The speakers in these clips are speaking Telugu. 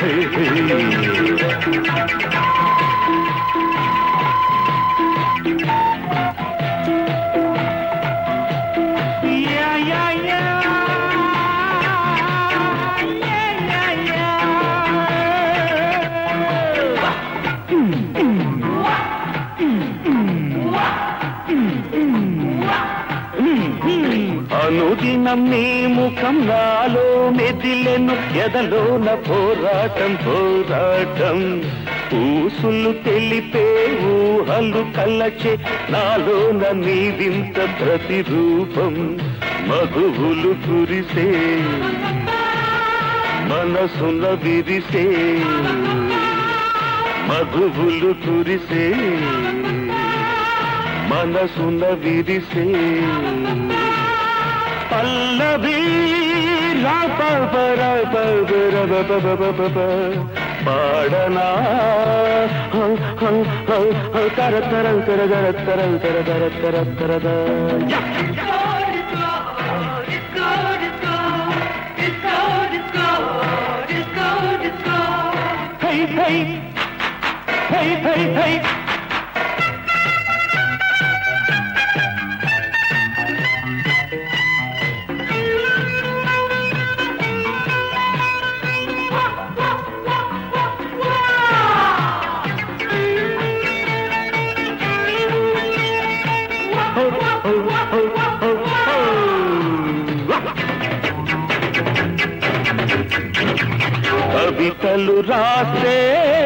Yeah, yeah, yeah. Yeah, yeah, yeah. అనుదినం నీ ముఖం నాలో మెదిలెను ఎదలోన పోరాటం పోరాటం ఊసులు తెలిపే ఊహలు కలచే నాలోన నీ వింత ప్రతిరూపం మగువులు కురిసే మనసున విరిసే మగువులు కురిసే మనసున విరిసే పల్లవి పాడనా తర తర తర తర తర తర తర తర తర హై హై హై హై హై కవితలు రాసే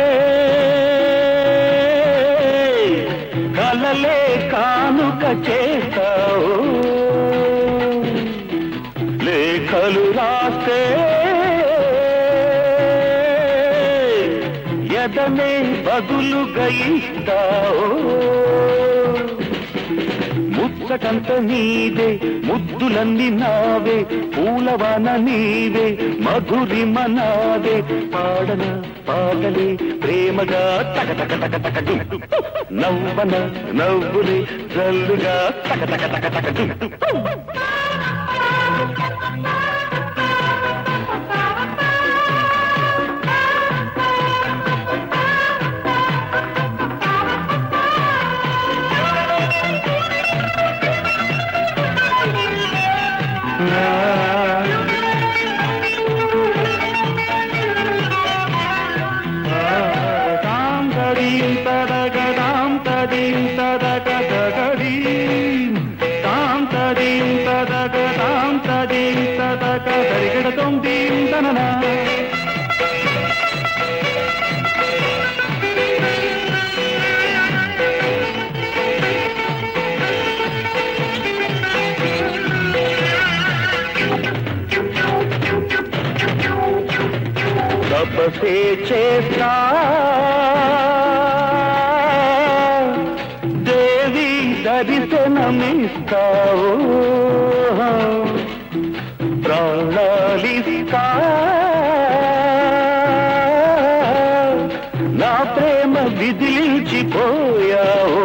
కలలే కానుక చేస్తావు లేఖలు రాసే ఎదనే బదులుగా ఇస్తావు ముచ్చటంత నీదే ముద్దులన్నీ నావే పూలవాన నీవే మధురిమ నావే పాడన పాటలే ప్రేమగా తక తక తక తక డుం. నవ్వన నవ్వులే జల్లుగా తక తక తక తక డుం. తాం తడీం తదగ తాం తడీం తదగ దగడీం తాం తడీం తదగ తాం తడీం తదగ దరిగడతోం దీం తననా తపసే చేస్తా దేవి దర్శనమిస్తావు ప్రాణాలిస్తా నా ప్రేమ విదిలించిపోయావు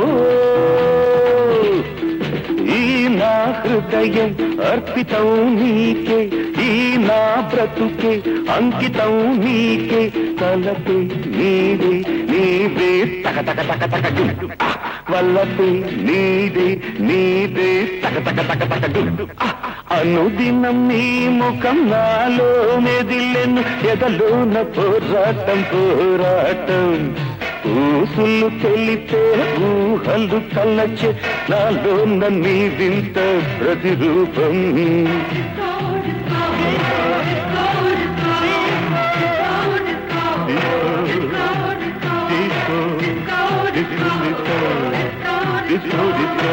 ఈ నా హృదయం అర్పితం నీకే ఈ నా బ్రతుకే అంకితం నీకే తలపే నీదే నీదే తక తక తక తక డు. ఆ, వల్లపే నీదే నీదే తక తక తక తక డు. ఆ, అనుదినం నీ ముఖం నాలో మెదిలెను ఎదలోన పోరాటం పోరాటం ఊసులు తెలితే ఊహలు కలచే నాలో నీ వింత ప్రతిరూపం Disco, disco, disco, disco, disco, disco,